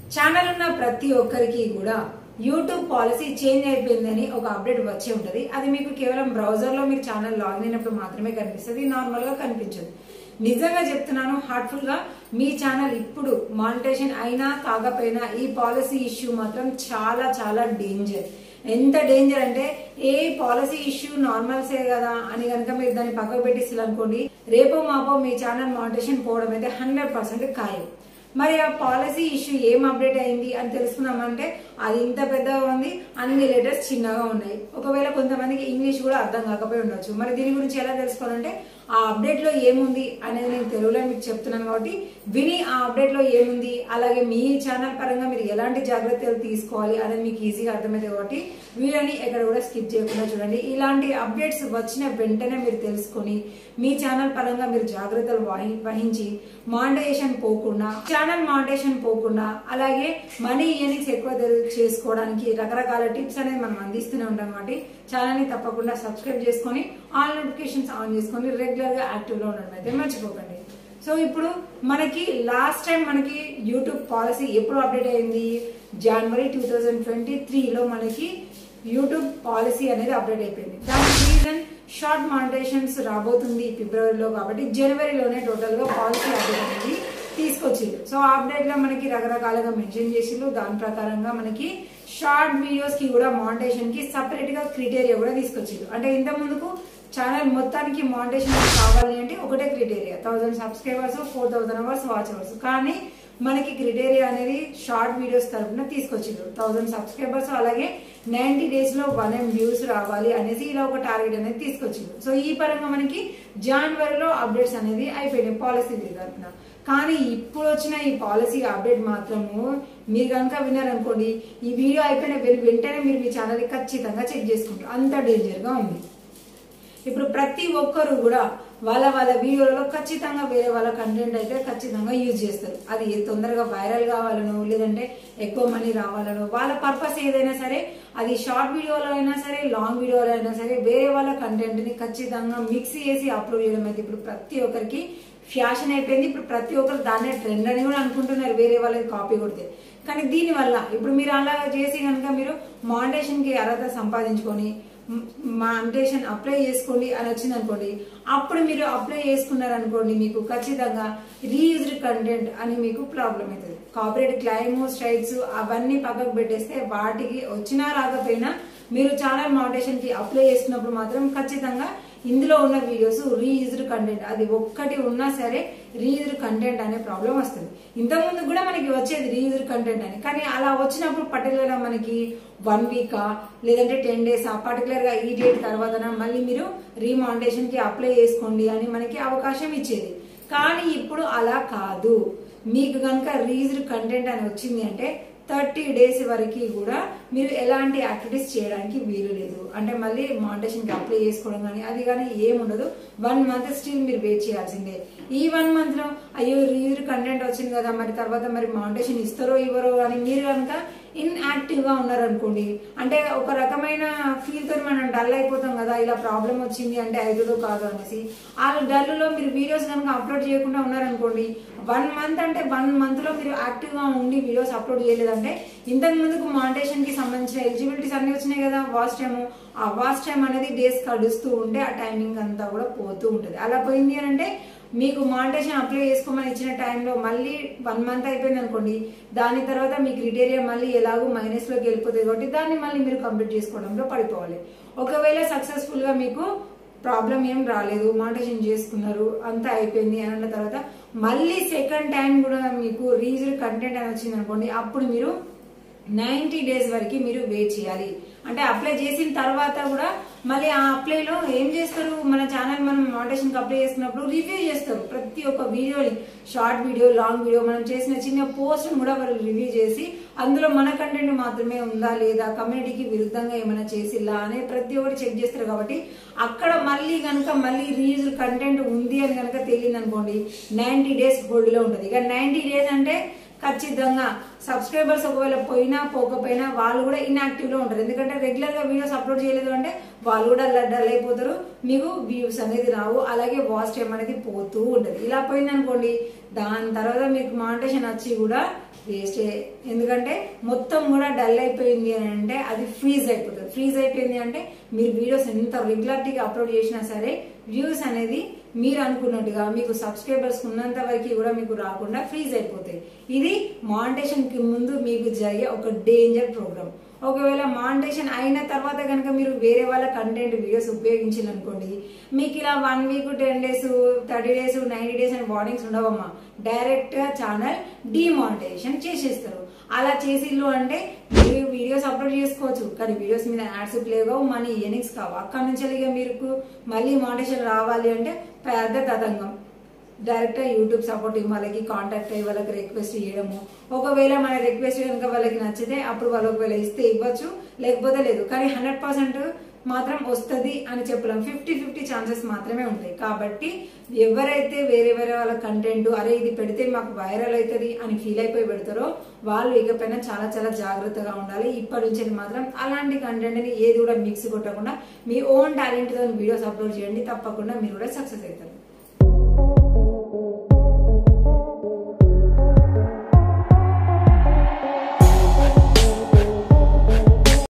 channel ఉన్న ప్రతి ఒక్కరికి కూడా యూట్యూబ్ పాలసీ చేంజ్ అయిపోయిందని ఒక అప్డేట్ వచ్చి ఉంటది అది మీకు కేవలం బ్రౌజర్ లో మీరు ఛానల్ లాగిన్ అయినప్పుడు మాత్రమే కనిపిస్తుంది నార్మల్ గా కనిపించదు నిజంగా చెప్తున్నాను హార్ట్ఫుల్ గా మీ ఛానల్ ఇప్పుడు మానిటేషన్ అయినా కాకపోయినా ఈ పాలసీ ఇష్యూ మాత్రం చాలా చాలా డేంజర్ ఎంత డేంజర్ అంటే ఏ పాలసీ ఇష్యూ నార్మల్సే కదా అని కనుక మీరు దాన్ని పక్కకు పెట్టేసి అనుకోండి రేపో మాపో మీ ఛానల్ మానిటేషన్ పోవడం అయితే హండ్రెడ్ పర్సెంట్ ఖాయం మరి ఆ పాలసీ ఇష్యూ ఏం అప్డేట్ అయింది అని తెలుసుకున్నామంటే అది ఇంత పెద్దగా ఉంది అన్ని లెటర్స్ చిన్నగా ఉన్నాయి ఒకవేళ కొంతమందికి ఇంగ్లీష్ కూడా అర్థం కాకపోయి ఉండొచ్చు మరి దీని గురించి ఎలా తెలుసుకోవాలంటే ఆ అప్డేట్ లో ఏముంది అనేది నేను తెలుగులో మీకు చెప్తున్నాను కాబట్టి విని ఆ అప్డేట్ లో ఏముంది అలాగే మీ ఛానల్ పరంగా మీరు ఎలాంటి జాగ్రత్తలు తీసుకోవాలి అనేది మీకు ఈజీగా అర్థమైంది కాబట్టి వీడియోని ఎక్కడ కూడా స్కిప్ చేయకుండా చూడండి ఇలాంటి అప్డేట్స్ వచ్చిన వెంటనే మీరు తెలుసుకొని మీ ఛానల్ పరంగా మీరు జాగ్రత్తలు వహి- వహించి మానిటైజేషన్ పోకుండా ఛానల్ మానిటైజేషన్ పోకుండా అలాగే మనీ ఇయర్నింగ్స్ ఎక్కువ తెలు- చేసుకోవడానికి రకరకాల టిప్స్ అనేది మనం అందిస్తూనే ఉంటాం కాబట్టి ఛానల్ ని తప్పకుండా సబ్స్క్రైబ్ చేసుకొని ఆల్ నోటిఫికేషన్స్ ఆన్ చేసుకొని రెగ్యులర్ గా యాక్టివ్ లో ఉండడం అయితే మర్చిపోకండి సో ఇప్పుడు మనకి లాస్ట్ టైం మనకి యూట్యూబ్ పాలసీ ఎప్పుడు అప్డేట్ అయింది జనవరి టూ థౌజండ్ ట్వంటీ త్రీలో మనకి యూట్యూబ్ పాలసీ అనేది అప్డేట్ అయిపోయింది దానికి రీజన్ షార్ట్ మానిటేషన్స్ రాబోతుంది ఫిబ్రవరిలో కాబట్టి జనవరిలోనే టోటల్ గా పాలసీ అప్డేట్ అనేది తీసుకొచ్చిండు సో అప్డేట్ లో మనకి రకరకాలుగా మెన్షన్ చేసిండు దాని ప్రకారంగా మనకి షార్ట్ వీడియోస్ కి కూడా మానిటేషన్ కి సపరేట్ గా క్రిటేరియా కూడా తీసుకొచ్చిండు అంటే ఇంత ముందుకు ఛానల్ మొత్తానికి మానిటేషన్ కావాలి అంటే ఒకటే criteria thousand subscribers four thousand hours watch hours కానీ మనకి క్రిటేరియా అనేది షార్ట్ వీడియోస్ తరఫున తీసుకొచ్చిండ్రు థౌసండ్ సబ్స్క్రైబర్స్ అలాగే నైన్టీ డేస్ లో వన్ ఎం వ్యూస్ రావాలి అనేసి ఇలా ఒక టార్గెట్ అనేది తీసుకొచ్చిండ్రు సో ఈ పరంగా మనకి జనవరిలో అప్డేట్స్ అనేది అయిపోయినాయి పాలసీ తరఫున కానీ ఇప్పుడు వచ్చిన ఈ పాలసీ అప్డేట్ మాత్రము మీరు కనుక విన్నారనుకోండి ఈ వీడియో అయిపోయిన వెన్- వెంటనే మీరు మీ ఛానల్ ఖచ్చితంగా చెక్ చేసుకుంటారు అంత డేంజర్ గా ఉంది ఇప్పుడు ప్రతి ఒక్కరు కూడా వాళ్ళ వాళ్ళ వీడియోలలో ఖచ్చితంగా వేరే వాళ్ళ కంటెంట్ అయితే ఖచ్చితంగా యూజ్ చేస్తారు అది తొందరగా వైరల్ కావాలనో లేదంటే ఎక్కువ మనీ రావాలనో వాళ్ళ పర్పస్ ఏదైనా సరే అది షార్ట్ వీడియోలో అయినా సరే లాంగ్ వీడియోలో అయినా సరే వేరే వాళ్ళ కంటెంట్ ని ఖచ్చితంగా మిక్స్ చేసి అప్లోడ్ చేయడం అయితే ఇప్పుడు ప్రతి ఒక్కరికి ఫ్యాషన్ అయిపోయింది ఇప్పుడు ప్రతి ఒక్కరు దాన్నే ట్రెండ్ అని కూడా అనుకుంటున్నారు వేరే వాళ్ళకి కాపీ కొడితే కానీ దీని వల్ల ఇప్పుడు మీరు అలా చేసి కనుక మీరు మానిటేషన్ కి అర్హత సంపాదించుకొని మానిటేషన్ అప్లై చేసుకోండి అని వచ్చింది అనుకోండి అప్పుడు మీరు అప్లై చేసుకున్నారు అనుకోండి మీకు ఖచ్చితంగా రీయూజ్డ్ కంటెంట్ అని మీకు ప్రాబ్లం అవుతుంది కాపరేట్ క్లైమ్ స్ట్రైక్స్ అవన్నీ పక్కకు పెట్టేస్తే వాటికి వచ్చినా రాకపోయినా మీరు ఛానల్ మానిటేషన్ కి అప్లై చేసుకున్నప్పుడు మాత్రం ఖచ్చితంగా ఇందులో ఉన్న వీడియోస్ రీయూజ్డ్ కంటెంట్ అది ఒక్కటి ఉన్నా సరే రీయూజ్డ్ కంటెంట్ అనే ప్రాబ్లం వస్తుంది ఇంతకుముందు కూడా మనకి వచ్చేది రీయూజ్డ్ కంటెంట్ అని కానీ అలా వచ్చినప్పుడు పర్టికులర్ గా మనకి వన్ వీకా లేదంటే టెన్ డేస్ ఆ పర్టికులర్ గా ఈ డేట్ తర్వాత మళ్ళీ మీరు రీమానిటేషన్ కి అప్లై చేసుకోండి అని మనకి అవకాశం ఇచ్చేది కానీ ఇప్పుడు అలా కాదు మీకు కనుక రీజ్డ్ కంటెంట్ అని వచ్చింది అంటే థర్టీ డేస్ వరకు కూడా మీరు ఎలాంటి యాక్టివిటీస్ చేయడానికి వీలు లేదు అంటే మళ్ళీ మానిటేషన్ కి అప్లై చేసుకోవడం కానీ అది కానీ ఏముండదు వన్ మంత్ స్టిల్ మీరు వెయిట్ చేయాల్సిందే ఈ వన్ మంత్ లో అయ్యో రీజర్ కంటెంట్ వచ్చింది కదా మరి తర్వాత మరి మానిటేషన్ ఇస్తారో ఇవ్వరో అని మీరు కనుక ఇన్యాక్టివ్ గా ఉన్నారనుకోండి అంటే ఒక రకమైన ఫీల్ తో మనం డల్ అయిపోతాం కదా ఇలా ప్రాబ్లం వచ్చింది అంటే అవుతుందో కాదు అనేసి ఆ డల్ లో మీరు వీడియోస్ కనుక అప్లోడ్ చేయకుండా ఉన్నారనుకోండి వన్ మంత్ అంటే వన్ మంత్ లో మీరు యాక్టివ్ గా ఉండి వీడియోస్ అప్లోడ్ చేయలేదంటే ఇంతకు ముందుకు మానిటేషన్ కి సంబంధించిన ఎలిజిబిలిటీస్ అన్ని వచ్చినాయి కదా వాచ్ టైమ్ ఆ వాచ్ టైం అనేది డేస్ కడుస్తూ ఉంటే ఆ టైమింగ్ అంతా కూడా పోతూ ఉంటుంది అలా పోయింది అని అంటే మీకు మానిటేషన్ అప్లై చేసుకోమని ఇచ్చిన టైంలో మళ్ళీ వన్ మంత్ అయిపోయింది అనుకోండి దాని తర్వాత మీ క్రిటేరియా మళ్ళీ ఎలాగో మైనస్ లోకి వెళ్ళిపోతుంది కాబట్టి దాన్ని మళ్ళీ మీరు కంప్లీట్ చేసుకోవడంలో పడిపోవాలి ఒకవేళ సక్సెస్ఫుల్ గా మీకు ప్రాబ్లం ఏం రాలేదు మానిటేషన్ చేసుకున్నారు అంతా అయిపోయింది అని అన్న తర్వాత మళ్ళీ సెకండ్ టైం కూడా మీకు రీజన్ కంటెంట్ అని వచ్చింది అనుకోండి అప్పుడు మీరు నైన్టీ డేస్ వరకు మీరు వెయిట్ చేయాలి అంటే అప్లై చేసిన తర్వాత కూడా మళ్ళీ ఆ అప్లైలో ఏం చేస్తారు మన ఛానల్ మనం మానిటేషన్ అప్లై చేసినప్పుడు రివ్యూ చేస్తారు ప్రతి ఒక్క వీడియోని షార్ట్ వీడియో లాంగ్ వీడియో మనం చేసిన చిన్న పోస్ట్ కూడా వాళ్ళు రివ్యూ చేసి అందులో మన కంటెంట్ మాత్రమే ఉందా లేదా కమ్యూనిటీకి విరుద్ధంగా ఏమైనా చేసిల్లా అనే ప్రతి ఒక్కటి చెక్ చేస్తారు కాబట్టి అక్కడ మళ్ళీ కనుక మళ్ళీ రీయూజ్ కంటెంట్ ఉంది అని కనుక తేలింది అనుకోండి నైన్టీ డేస్ హోల్డ్ లో ఉంటుంది ఇక నైన్టీ డేస్ అంటే ఖచ్చితంగా సబ్స్క్రైబర్స్ ఒకవేళ పోయినా పోకపోయినా వాళ్ళు కూడా ఇన్యాక్టివ్ లో ఉంటారు ఎందుకంటే రెగ్యులర్ గా వీడియోస్ అప్లోడ్ చేయలేదు అంటే వాళ్ళు కూడా డల్ అయిపోతారు మీకు వ్యూస్ అనేది రావు అలాగే వాచ్ టైం అనేది పోతూ ఉంటది ఇలా పోయింది అనుకోండి దాని తర్వాత మీకు మానిటేషన్ వచ్చి కూడా వేస్ట్ ఎందుకంటే మొత్తం కూడా డల్ అయిపోయింది అని అంటే అది ఫ్రీజ్ అయిపోతుంది ఫ్రీజ్ అయిపోయింది అంటే మీరు వీడియోస్ ఎంత రెగ్యులారిటీగా అప్లోడ్ చేసినా సరే వ్యూస్ అనేది మీరు అనుకున్నట్టుగా మీకు సబ్స్క్రైబర్స్ ఉన్నంత వరకు కూడా మీకు రాకుండా ఫ్రీజ్ అయిపోతాయి ఇది మానిటేషన్ కి ముందు మీకు జరిగే ఒక డేంజర్ ప్రోగ్రామ్ ఒకవేళ మానిటేషన్ అయిన తర్వాత కనుక మీరు వేరే వాళ్ళ కంటెంట్ వీడియోస్ ఉపయోగించాలనుకోండి మీకు ఇలా one week ten days thirty days ninety days అని వార్నింగ్స్ ఉండవమ్మా డైరెక్ట్ గా ఛానల్ డిమానిటైజేషన్ చేసేస్తారు అలా చేసిల్లు అంటే మీరు వీడియోస్ అప్లోడ్ చేసుకోవచ్చు కానీ వీడియోస్ మీద యాడ్స్ ప్లే కావు మనీ ఎర్నింగ్స్ కావు అక్కడ నుంచి ఇక మీకు మళ్ళీ మానిటేషన్ రావాలి అంటే పెద్ద తతంగం డైరెక్ట్ యూట్యూబ్ సపోర్ట్ వాళ్ళకి కాంటాక్ట్ అయ్యి వాళ్ళకి రిక్వెస్ట్ చేయడము ఒకవేళ మన రిక్వెస్ట్ కనుక వాళ్ళకి నచ్చితే అప్పుడు వాళ్ళు ఒకవేళ ఇస్తే ఇవ్వచ్చు లేకపోతే లేదు కానీ హండ్రెడ్ పర్సెంట్ మాత్రం వస్తుంది అని చెప్పలేం ఫిఫ్టీ ఫిఫ్టీ ఛాన్సెస్ మాత్రమే ఉంటాయి కాబట్టి ఎవరైతే వేరే వేరే వాళ్ళ కంటెంట్ అరే ఇది పెడితే మాకు వైరల్ అవుతుంది అని ఫీల్ అయిపోయి పెడతారో వాళ్ళు ఇకపైన చాలా చాలా జాగ్రత్తగా ఉండాలి ఇప్పటి నుంచి మాత్రం అలాంటి కంటెంట్ ని ఏది కూడా మిక్స్ కొట్టకుండా మీ ఓన్ టాలెంట్ తో వీడియోస్ అప్లోడ్ చేయండి తప్పకుండా మీరు కూడా సక్సెస్ అవుతారు